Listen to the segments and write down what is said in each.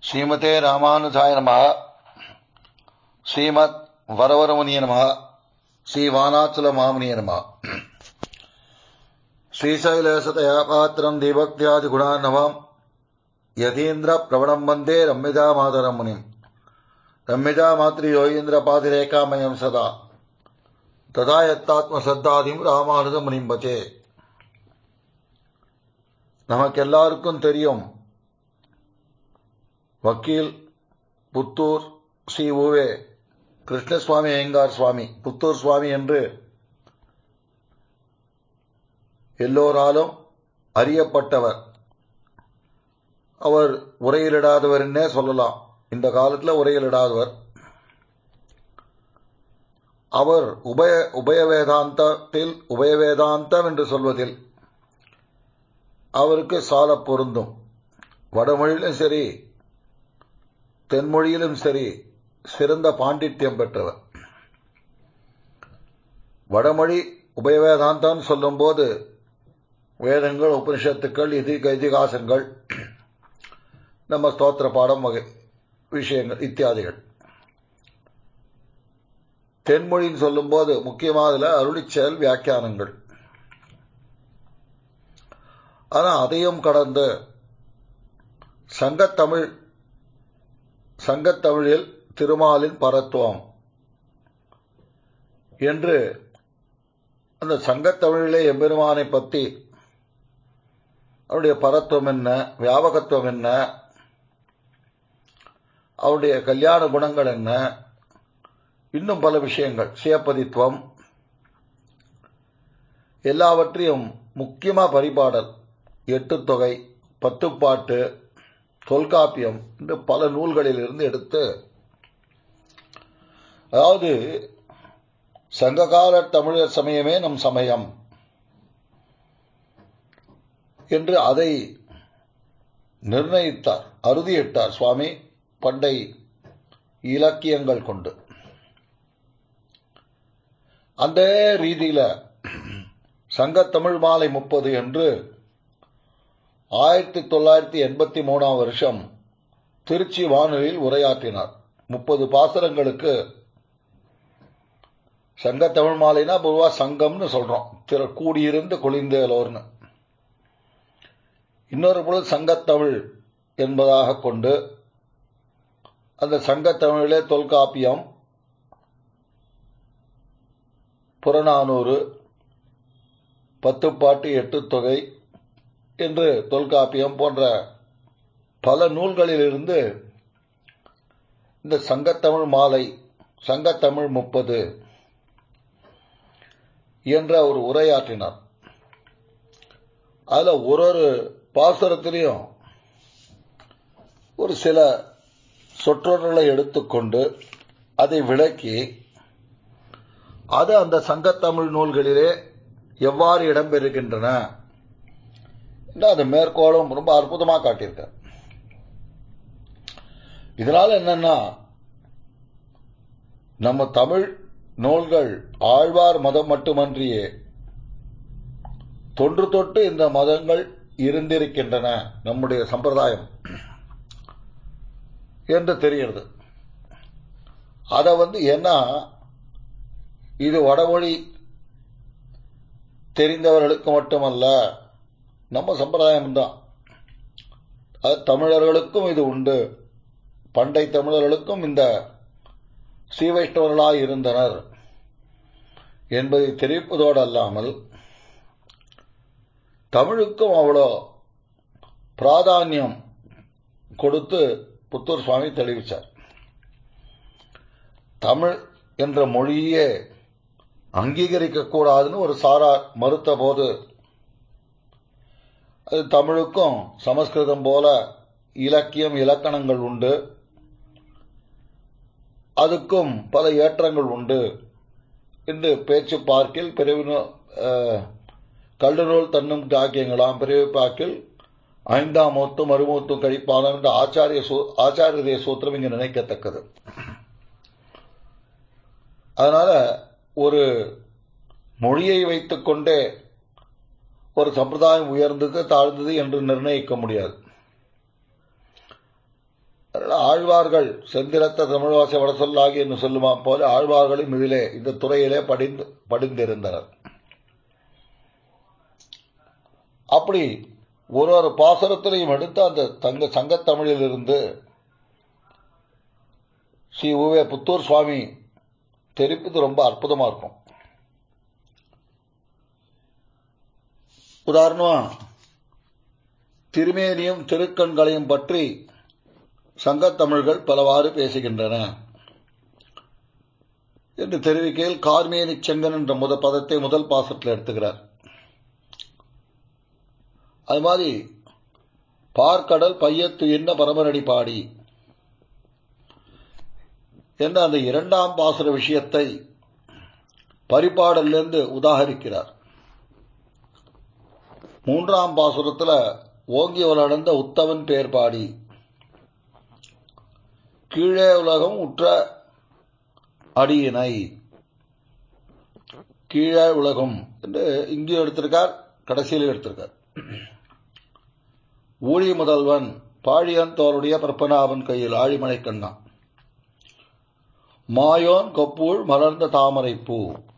ஸ்ரீமதே ராமானுஜாய நம ஸ்ரீமத் வரவரமுனிய நம ஸ்ரீ வானாச்சுல மாமுனிய நம ஸ்ரீசைலேசதயா பாத்திரம் தீபக்தியாதி குணாநவம் யதீந்திர பிரவணம் வந்தே ரம்யஜா மாதரம் முனிம் ரம்யஜா மாத்ரி யோகீந்திர பாதிரேகாமயம் சதா ததா எத்தாத்ம சத்தாதிம் ராமானுஜ முனிம்பதே நமக்கு எல்லாருக்கும் தெரியும் வக்கீல் புத்தூர் ஸ்ரீ உவே கிருஷ்ணசுவாமி ஐயங்கார் சுவாமி புத்தூர் சுவாமி என்று எல்லோராலும் அறியப்பட்டவர் அவர் உரையிலிடாதவர் என்னே சொல்லலாம் இந்த காலத்தில் உரையிலிடாதவர் அவர் உபய உபயவேதாந்தத்தில் உபயவேதாந்தம் என்று சொல்வதில் அவருக்கு சால பொருந்தும் வடமொழியிலும் சரி தென்மொழியிலும் சரி சிறந்த பாண்டித்யம் பெற்றவர் வடமொழி உபயவேதாந்தம் சொல்லும்போது வேதங்கள் உபனிஷத்துக்கள் இது இதிகாசங்கள் நம்ம ஸ்தோத்திர பாடம் வகை விஷயங்கள் இத்தியாதிகள் தென்மொழின்னு சொல்லும்போது முக்கியமாக அதில் அருளிச்செயல் வியாக்கியானங்கள் ஆனால் அதையும் கடந்து சங்கத்தமிழ் சங்கத்தமிழில் திருமாலின் பரத்துவம் என்று அந்த சங்கத்தமிழிலே எம்பெருமானை பற்றி அவருடைய பரத்துவம் என்ன வியாபகத்துவம் என்ன அவருடைய கல்யாண குணங்கள் என்ன இன்னும் பல விஷயங்கள் சிவப்பதித்துவம் எல்லாவற்றையும் முக்கியமாக பரிபாடல் எட்டு தொகை பத்துப்பாட்டு தொல்காப்பியம் என்று பல நூல்களில் இருந்து எடுத்து அதாவது சங்ககால தமிழர் சமயமே நம் சமயம் என்று அதை நிர்ணயித்தார் அறுதியிட்டார் சுவாமி பண்டை இலக்கியங்கள் கொண்டு அந்த ரீதியில சங்கத்தமிழ் மாலை முப்பது என்று ஆயிரத்தி தொள்ளாயிரத்தி எண்பத்தி மூணாம் வருஷம் திருச்சி வானொலியில் உரையாற்றினார் முப்பது பாசரங்களுக்கு சங்க தமிழ் மாலைனா பொதுவா சங்கம்னு சொல்றோம் திரு கூடியிருந்து குளிந்தேலோர்னு இன்னொரு பொழுது சங்கத்தமிழ் என்பதாக கொண்டு அந்த சங்கத்தமிழிலே தொல்காப்பியம் புறநானூறு பத்துப்பாட்டு எட்டு தொகை என்று தொல்காப்பியம் போன்ற பல நூல்களிலிருந்து இந்த சங்கத்தமிழ் மாலை சங்கத்தமிழ் முப்பது என்ற ஒரு உரையாற்றினார் அதில் ஒரு ஒரு பாசுரத்திலையும் ஒரு சில சொற்றொடர்களை எடுத்துக்கொண்டு அதை விளக்கி அது அந்த சங்கத்தமிழ் நூல்களிலே எவ்வாறு இடம்பெறுகின்றன அது மேற்கோளும் ரொம்ப அற்புதமாக காட்டியிருக்க இதனால என்னன்னா நம்ம தமிழ் நூல்கள் ஆழ்வார் மதம் மட்டுமன்றியே தொன்று தொட்டு இந்த மதங்கள் இருந்திருக்கின்றன நம்முடைய சம்பிரதாயம் என்று தெரிகிறது அதை வந்து என்ன இது வடமொழி தெரிந்தவர்களுக்கு மட்டுமல்ல நம்ம சம்பிரதாயம் தான் அது தமிழர்களுக்கும் இது உண்டு பண்டை தமிழர்களுக்கும் இந்த ஸ்ரீ வைஷ்ணவர்களாக இருந்தனர் என்பதை தெரிவிப்பதோடு அல்லாமல் தமிழுக்கும் அவ்வளோ பிராதானியம் கொடுத்து புத்தூர் சுவாமி தெளிவிச்சார் தமிழ் என்ற மொழியே அங்கீகரிக்க கூடாதுன்னு ஒரு சாரார் மறுத்த போது அது தமிழுக்கும் சமஸ்கிருதம் போல இலக்கியம் இலக்கணங்கள் உண்டு அதுக்கும் பல ஏற்றங்கள் உண்டு என்று பேச்சு பார்க்கில் பிரிவு கல்லுநூல் தன்னும் தாக்கியங்களாம் பிரிவு பார்க்கில் ஐந்தாம் மூத்தும் மறுமூத்தும் கழிப்பாளம் என்ற ஆச்சாரிய ஆச்சாரிய சூத்திரம் இங்கு நினைக்கத்தக்கது அதனால ஒரு மொழியை வைத்துக்கொண்டே ஒரு சம்பிரதாயம் உயர்ந்தது தாழ்ந்தது என்று நிர்ணயிக்க முடியாது ஆழ்வார்கள் செந்திரத்த தமிழ்வாச வட சொல்லாகி என்று சொல்லுமா போல ஆழ்வார்களும் இதிலே இந்த துறையிலே படிந்து படிந்திருந்தனர் அப்படி ஒரு ஒரு பாசனத்திலையும் எடுத்து அந்த தங்க சங்கத்தமிழில் இருந்து ஸ்ரீ உவே புத்தூர் சுவாமி தெரிவிப்பது ரொம்ப அற்புதமா இருக்கும் உதாரணமா திருமேனியும் திருக்கண்களையும் பற்றி சங்கத்தமிழ்கள் பலவாறு பேசுகின்றன என்று தெரிவிக்கையில் கார்மேனி செங்கன் என்ற முத பதத்தை முதல் பாசத்தில் எடுத்துக்கிறார் அது மாதிரி பார்க்கடல் பையத்து என்ன பரமரடி பாடி என்ற அந்த இரண்டாம் பாசுர விஷயத்தை பரிபாடலிருந்து உதாகரிக்கிறார் மூன்றாம் பாசுரத்தில் ஓங்கி வளர்ந்த உத்தவன் பேர் பாடி கீழே உலகம் உற்ற அடியினை கீழே உலகம் என்று இங்கே எடுத்திருக்கார் கடைசியில் எடுத்திருக்கார் ஊழி முதல்வன் பாழியன் தோருடைய பற்பனாவன் கையில் ஆழிமலை கண்ணா மாயோன் கொப்பூழ் மலர்ந்த தாமரை பூ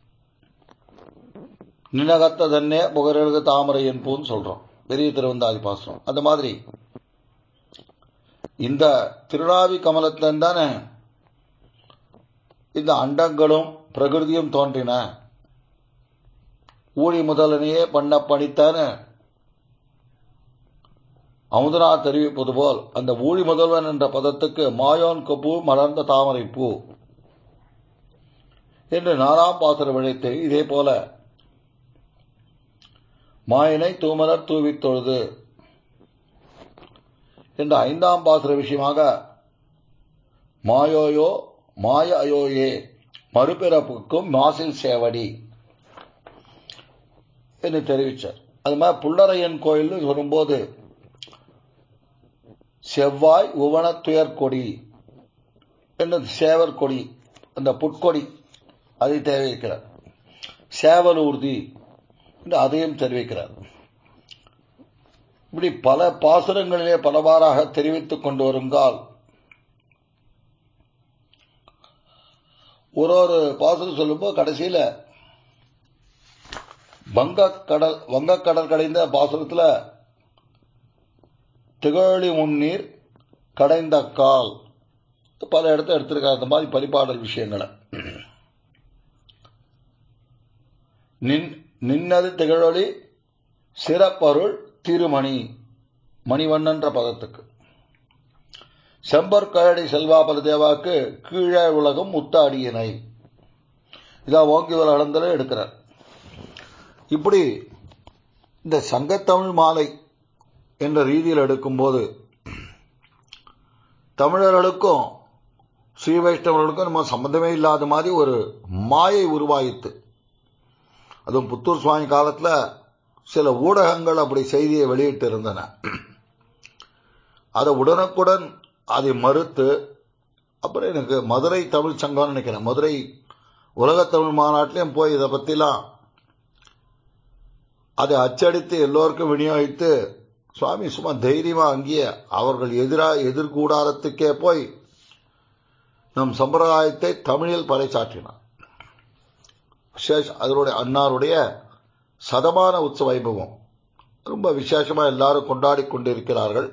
நினகத்த தன்னே புகரெழுத தாமரையின் பூன்னு சொல்றோம் பெரிய திருவந்தாதி பாசனம் அந்த மாதிரி இந்த திருநாவி கமலத்தின் தானே இந்த அண்டங்களும் பிரகிருதியும் தோன்றின ஊழி முதலனையே பண்ண பணித்தான அமுதனா தெரிவிப்பது போல் அந்த ஊழி முதல்வன் என்ற பதத்துக்கு மாயோன் கொப்பு மலர்ந்த தாமரை பூ என்று நாலாம் பாசர விழைத்து இதே போல மாயனை தூமலர் தூவித் தொழுது என்ற ஐந்தாம் பாசுர விஷயமாக மாயோயோ மாய அயோயே மறுபிறப்புக்கும் மாசில் சேவடி என்று தெரிவித்தார் அது மாதிரி புள்ளரையன் கோயில் வரும்போது செவ்வாய் உவனத்துயர் கொடி என்று சேவர் கொடி அந்த புட்கொடி அதை தெரிவிக்கிறார் சேவல் ஊர்தி என்று அதையும் தெரிவிக்கிறார் இப்படி பல பாசுரங்களிலே பலவாறாக தெரிவித்துக் கொண்டு வருங்கால் ஒரு ஒரு பாசுரம் சொல்லும்போது கடைசியில வங்கக்கடல் வங்கக்கடல் கடைந்த பாசுரத்தில் திகழி முன்னீர் கடைந்த கால் பல இடத்த எடுத்திருக்காங்க அந்த மாதிரி பரிபாடல் விஷயங்களை நின் நின்னது திகழொளி சிறப்பருள் திருமணி மணிவண்ணன்ற பதத்துக்கு செம்பர் கழடி செல்வா பரதேவாக்கு கீழே உலகம் முத்தாடியினை இதான் ஓங்கி வளர்ந்தல எடுக்கிறார் இப்படி இந்த சங்கத்தமிழ் மாலை என்ற ரீதியில் எடுக்கும்போது தமிழர்களுக்கும் ஸ்ரீ வைஷ்ணவர்களுக்கும் நம்ம சம்பந்தமே இல்லாத மாதிரி ஒரு மாயை உருவாயித்து அதுவும் புத்தூர் சுவாமி காலத்தில் சில ஊடகங்கள் அப்படி செய்தியை வெளியிட்டு இருந்தன அதை உடனுக்குடன் அதை மறுத்து அப்புறம் எனக்கு மதுரை தமிழ் சங்கம்னு நினைக்கிறேன் மதுரை உலக தமிழ் மாநாட்டிலையும் போய் இதை பற்றிலாம் அதை அச்சடித்து எல்லோருக்கும் விநியோகித்து சுவாமி சும்மா தைரியமா அங்கேயே அவர்கள் எதிராக எதிர்கூடாரத்துக்கே போய் நம் சம்பிரதாயத்தை தமிழில் பறைசாற்றினார் விசேஷ அதனுடைய அன்னாருடைய சதமான உற்சவ வைபவம் ரொம்ப விசேஷமா எல்லாரும் கொண்டாடி கொண்டிருக்கிறார்கள்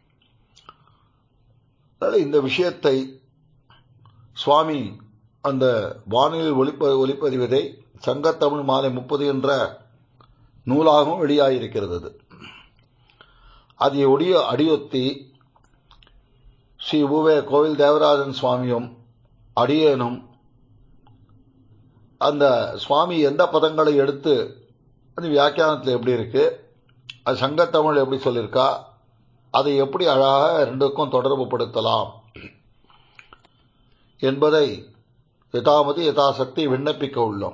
அதனால இந்த விஷயத்தை சுவாமி அந்த வானிலை ஒளிப்ப ஒளிப்பதிவதை சங்கத்தமிழ் மாலை முப்பது என்ற நூலாகவும் வெளியாகியிருக்கிறது அதை ஒடிய அடியொத்தி ஸ்ரீ உவே கோவில் தேவராஜன் சுவாமியும் அடியேனும் அந்த சுவாமி எந்த பதங்களை எடுத்து அந்த வியாக்கியானத்தில் எப்படி இருக்கு அது சங்கத்தமிழ் எப்படி சொல்லியிருக்கா அதை எப்படி அழகாக ரெண்டுக்கும் தொடர்பு படுத்தலாம் என்பதை யதாமதி யதாசக்தி விண்ணப்பிக்க உள்ளோம்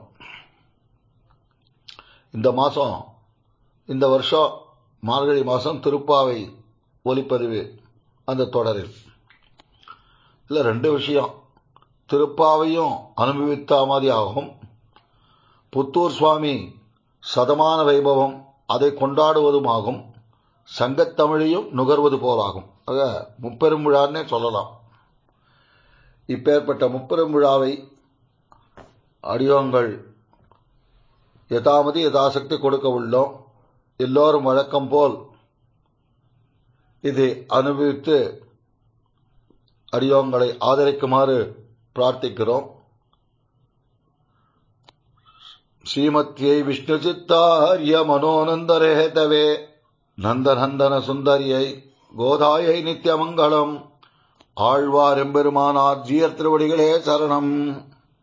இந்த மாதம் இந்த வருஷம் மார்கழி மாதம் திருப்பாவை ஒலிப்பதிவு அந்த தொடரில் இல்லை ரெண்டு விஷயம் திருப்பாவையும் அனுபவித்த மாதிரி ஆகும் புத்தூர் சுவாமி சதமான வைபவம் அதை கொண்டாடுவதுமாகும் சங்கத்தமிழையும் நுகர்வது போலாகும் ஆக முப்பெரும் விழான்னே சொல்லலாம் இப்பேற்பட்ட முப்பெரும் விழாவை அடியோங்கள் யதாமதி யதாசக்தி கொடுக்க உள்ளோம் எல்லோரும் வழக்கம் போல் இதை அனுபவித்து அடியோங்களை ஆதரிக்குமாறு பிரார்த்திக்கிறோம் ஸ்ரீமத்யை விஷ்ணு சித்தாரிய மனோநந்தரேதவே நந்தநந்தன சுந்தரியை கோதாயை நித்தியமங்கலம் ஆழ்வார் எம்பெருமானார் ஜீயர் திருவடிகளே சரணம்